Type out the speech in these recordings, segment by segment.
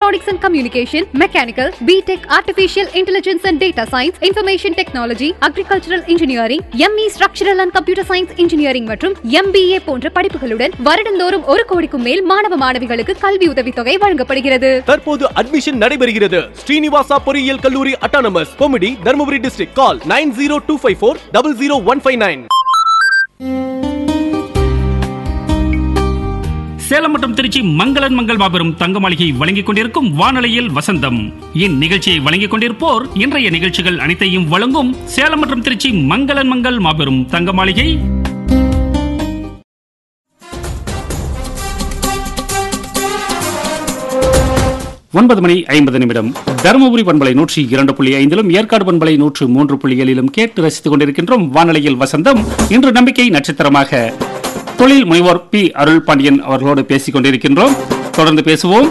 Electronics and communication mechanical BTech artificial intelligence and data science information technology agricultural engineering ME structural and computer science engineering மற்றும் MBA போன்ற படிப்புகளுடன் வருடந்தோறும் ஒரு கோடிக்கும் மேல் மாணவ மாணவிகளுக்கு கல்வி உதவித்தொகை வழங்கப்படுகிறது தற்போது அட்மிஷன் நடைபெறுகிறது ஸ்ரீனிவாசா பொறியியல் கல்லூரி அட்டானமஸ் கொமிடி Dharmapuri district call nine zero two five four double zero one five nine Salem மற்றும் திருச்சி மங்களன் மங்கள் மாபெரும் தங்க மாளிகை வழங்கிக் கொண்டிருக்கும் வானொலியில் வசந்தம் இந்நிகழ்ச்சியை வழங்கிக் கொண்டிருப்போர் இன்றைய நிகழ்ச்சிகள் அனைத்தையும் வழங்கும் சேலம் மற்றும் திருச்சி மங்களன் மங்கள் மாபெரும் தங்க மாளிகை ஒன்பது மணி ஐம்பது நிமிடம் தருமபுரி பண்பலை நூற்றி இரண்டு புள்ளி ஐந்திலும் ஏற்காடு பண்பலை நூற்று மூன்று புள்ளி ஏழிலும் கேட்டு ரசித்துக் கொண்டிருக்கின்றோம் வானொலியில் வசந்தம் இன்று நம்பிக்கை நட்சத்திரமாக தொழில் முனைவோர் பி அருள் பாண்டியன் அவர்களோடு பேசிக் கொண்டிருக்கின்றோம் தொடர்ந்து பேசுவோம்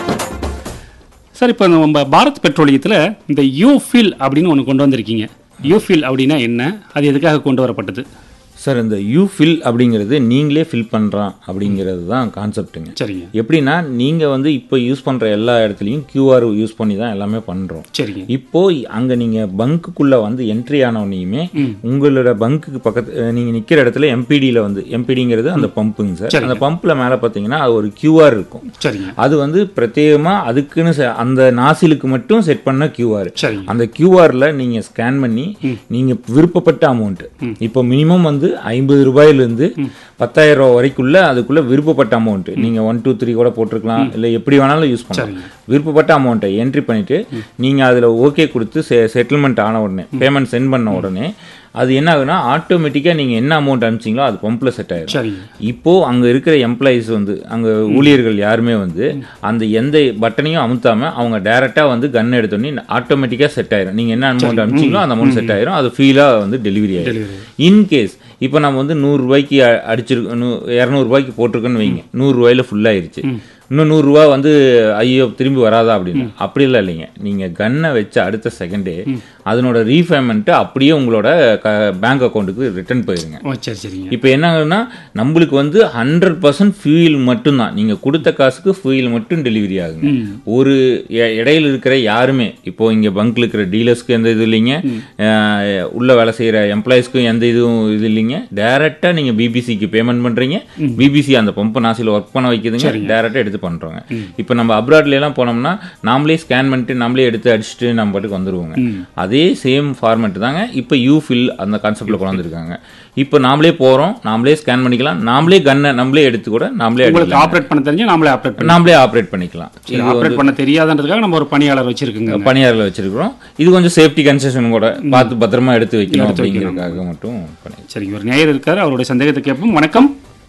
சார் இப்போ நம்ம பாரத் பெட்ரோலியத்தில் இந்த யூஃபில் அப்படின்னு ஒன்று கொண்டு வந்திருக்கீங்க யூஃபில் அப்படின்னா என்ன அது எதுக்காக கொண்டு வரப்பட்டது சார் இந்த யூ ஃபில் அப்படிங்கிறது நீங்களே ஃபில் பண்ணுறான் அப்படிங்கிறது தான் கான்செப்ட்டுங்க சரிங்க எப்படின்னா நீங்கள் வந்து இப்போ யூஸ் பண்ணுற எல்லா இடத்துலையும் கியூஆர் யூஸ் பண்ணி தான் எல்லாமே பண்ணுறோம் சரிங்க இப்போ அங்கே நீங்கள் பங்க்குள்ளே வந்து என்ட்ரி ஆனவனையுமே உங்களோட பங்குக்கு பக்கத்து நீங்கள் நிற்கிற இடத்துல எம்பிடியில் வந்து எம்பிடிங்கிறது அந்த பம்புங்க சார் சரிங்க. அந்த பம்பில் மேலே பார்த்தீங்கன்னா அது ஒரு கியூஆர் இருக்கும் சரிங்க அது வந்து பிரத்யேகமாக அதுக்குன்னு செ- அந்த நாசிலுக்கு மட்டும் செட் பண்ண கியூஆர் சரிங்க அந்த கியூஆர்ல நீங்க ஸ்கேன் பண்ணி நீங்க விருப்பப்பட்ட அமௌண்ட் இப்போ மினிமம் வந்து ஐம்பது ரூபாயிலிருந்து பத்தாயிரம் ரூபாய் வரைக்குள்ள அதுக்குள்ள விருப்பப்பட்ட அமௌண்ட் நீங்க ஒன் டூ த்ரீ கூட போட்டிருக்கலாம் இல்ல எப்படி வேணாலும் யூஸ் பண்ணலாம் விருப்பப்பட்ட அமௌண்ட்டை என்ட்ரி பண்ணிட்டு நீங்க அதுல ஓகே கொடுத்து செட்டில்மெண்ட் ஆன உடனே பேமெண்ட் சென்ட் பண்ண உடனே அது என்ன ஆகுனா ஆட்டோமேட்டிக்கா நீங்க என்ன அமௌண்ட் அனுப்பிச்சிங்களோ அது பம்ப்ல செட் ஆயிடும் சரிங்க இப்போ அங்க இருக்கிற எம்ப்ளாயிஸ் வந்து அங்க ஊழியர்கள் யாருமே வந்து அந்த எந்த பட்டனையும் அமுத்தாம அவங்க டைரக்டா வந்து கன் எடுத்தோடனே ஆட்டோமேட்டிக்கா செட் ஆயிரும் நீங்க என்ன அமௌண்ட் அனுப்பிச்சீங்களோ அந்த அமௌண்ட் செட் ஆயிரும் அது ஃபீலா வந்து டெலிவரி ஆயிரும் இன்கேஸ் இப்போ நம்ம வந்து நூறு ரூபாய்க்கு அ- அடிச்சிருக்கோம் நூ- இருநூறு ரூபாய்க்கு போட்டிருக்கோன்னு வைங்க நூறு ரூபாயில ஃபுல் ஆயிருச்சு இன்னும் நூறு ரூபா வந்து ஐயோ திரும்பி வராதா அப்படின்னு அப்படி இல்லை இல்லைங்க நீங்க கன்னை வச்ச அடுத்த செகண்டே அதனோட ரீபேமெண்ட் அப்படியே உங்களோட பேங்க் அக்கௌண்ட்டுக்கு ரிட்டர்ன் போயிருங்க ஓ சரி சரிங்க இப்போ என்ன ஆகுதுன்னா நம்மளுக்கு வந்து ஹண்ட்ரட் பர்சன்ட் ஃபியூல் மட்டும்தான் நீங்கள் கொடுத்த காசுக்கு ஃபியூல் மட்டும் டெலிவரி ஆகுங்க ஒரு இ- இடையில இருக்கிற யாருமே இப்போ இங்கே பங்க்ல இருக்கிற டீலர்ஸ்க்கு எந்த இது இல்லைங்க அஹ், உள்ள வேலை செய்கிற எம்ப்ளாயிஸ்க்கும் எந்த இதுவும் இது இல்லைங்க டைரெக்டாக நீங்கள் பிபிசிக்கு பேமெண்ட் பண்ணுறீங்க பிபிசி அந்த பம்பை நாசியில் ஒர்க் பண்ண வைக்குதுங்க டைரெக்டாக எடுத்து பண்ணுறோங்க இப்போ நம்ம அப்ராட்ல எல்லாம் போனோம்னா நாமளே ஸ்கேன் பண்ணிட்டு நாமளே எடுத்து அடிச்சுட்டு நம்ம பாட்டுக்கு வந்துருவோங்க அதே சேம் ஃபார்மேட் தாங்க இப்போ யூ ஃபில் அந்த கான்செப்ட்ல கொண்டு வந்திருக்காங்க இப்போ நாமளே போறோம் நாமளே ஸ்கேன் பண்ணிக்கலாம் நாமளே கன்னை நம்மளே எடுத்து கூட நாமளே உங்களுக்கு அடிக்கலாம் ஆப்ரேட் பண்ண தெரிஞ்சு நாமளே ஆப்ரேட் பண்ணி நாமளே ஆப்ரேட் பண்ணிக்கலாம் இது ஆப்ரேட் பண்ண தெரியாதுன்றதுக்காக நம்ம ஒரு பணியாளர் வச்சிருக்குங்க பணியாளர்ல வச்சிருக்கிறோம் இது கொஞ்சம் சேஃப்டி கன்செஷன் கூட பார்த்து பத்திரமா எடுத்து வைக்கணும் அப்படிங்கிறதுக்காக மட்டும் பண்ணி சரிங்க ஒரு நேயர் இருக்காரு அவருடைய சந்தேகத்தை கேட்போம் வணக்கம்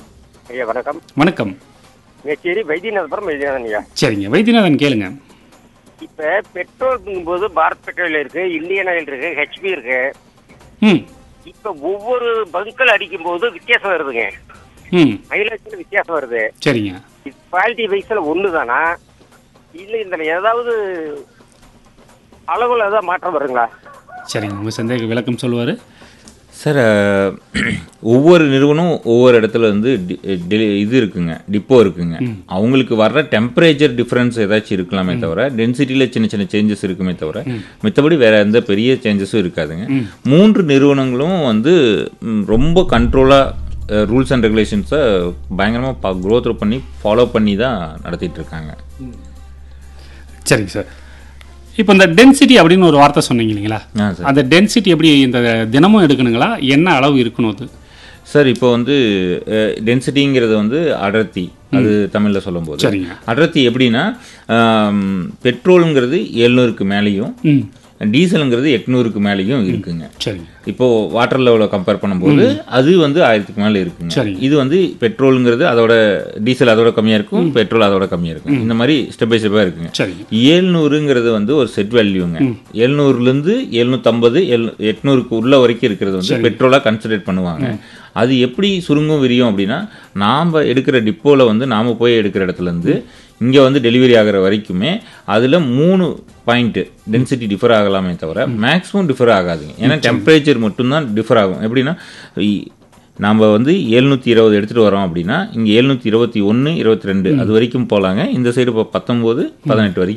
ஐயா வணக்கம் வணக்கம் மேச்சேரி வைத்தியநாதபுரம் வைத்தியநாதன் ஐயா சரிங்க வைத்தியநாதன் கேளுங்க இப்ப பெட்ரோல் போது பாரத் பெட்ரோல் இருக்கு இந்தியன் ஆயில் இருக்கு ஹெச்பி இருக்கு ம் இப்ப ஒவ்வொரு பங்கல் அடிக்கும் போது வித்தியாசம் வருதுங்க ம் மைலேஜ்ல வித்தியாசம் வருது சரிங்க குவாலிட்டி வைஸ்ல ஒண்ணுதானா இல்ல இந்த ஏதாவது அளவுல ஏதாவது மாற்றம் வருங்களா சரிங்க உங்க சந்தேக விளக்கம் சொல்லுவாரு சார் அஹ், ஒவ்வொரு நிறுவனம் ஒவ்வொரு இடத்துல வந்து டி- டெலி- இது இருக்குங்க டிப்போ இருக்குங்க அவங்களுக்கு வர்ற டெம்பரேச்சர் டிஃபரன்ஸ் ஏதாச்சும் இருக்கலாமே தவிர டென்சிட்டியில் சின்ன சின்ன சேஞ்சஸ் இருக்குமே தவிர மித்தபடி வேற எந்த பெரிய சேஞ்சஸும் இருக்காதுங்க மூன்று நிறுவனங்களும் வந்து ம், ரொம்ப கண்ட்ரோலாக ரூல்ஸ் அண்ட் ரெகுலேஷன்ஸை பயங்கரமாக க்ரோத் பண்ணி ஃபாலோ பண்ணி தான் நடத்திட்டு இருக்காங்க சரிங்க சார் இப்போ இந்த டென்சிட்டி அப்படின்னு ஒரு வார்த்தை சொன்னீங்க இல்லைங்களா ஆ சார் அந்த டென்சிட்டி எப்படி இந்த தினமும் எடுக்கணுங்களா என்ன அளவு இருக்கணும் அது சார் இப்போ வந்து டென்சிட்டிங்கிறது வந்து அடர்த்தி அது தமிழ்ல சொல்லும்போது சரிங்க. அடர்த்தி எப்படின்னா ஆம், பெட்ரோலுங்கிறது எழுநூறுக்கு மேலேயும் ம் டீசலுங்கிறது எட்நூறுக்கு மேலேயும் இருக்குங்க சரிங்க இப்போ வாட்டர் லெவலை கம்பேர் பண்ணும்போது அது வந்து ஆயிரத்துக்கு மேலே இருக்குங்க சரிங்க. இது வந்து பெட்ரோலுங்கிறது அதோட டீசல் அதோட கம்மியா இருக்கும் பெட்ரோல் அதோட கம்மியா இருக்கும் இந்த மாதிரி ஸ்டெப் பை ஸ்டெப்பாக இருக்குங்க சரிங்க ஏழ்நூறுங்கிறது வந்து ஒரு செட் வேல்யூங்க எழுநூறுலேருந்து எழுநூத்தம்பது எல் எட்நூறுக்கு உள்ள வரைக்கும் இருக்கிறது வந்து பெட்ரோலாக கன்சிடர் பண்ணுவாங்க அது எப்படி சுருங்கும் விரியும் அப்படின்னா நாம் எடுக்கிற டிப்போவில் வந்து நாம் போய் எடுக்கிற இடத்துல இருந்து இங்கே வந்து டெலிவரி ஆகிற வரைக்குமே அதில் மூணு பாயிண்ட் டென்சிட்டி டிஃபர் ஆகலாமே தவிர மேக்ஸிமம் டிஃபர் ஆகாதுங்க ஏன்னா டெம்பரேச்சர் மட்டும்தான் டிஃபர் ஆகும் எப்படின்னா இ- நாம வந்து எழுநூத்தி இருபது எடுத்துட்டு வரோம் அப்படின்னா இங்க எழுநூத்தி இருபத்தி ஒன்னு இருபத்தி ரெண்டு அது வரைக்கும் போலாங்க இந்த சைடு இப்போ பத்தொன்பது பதினெட்டு வரைக்கும்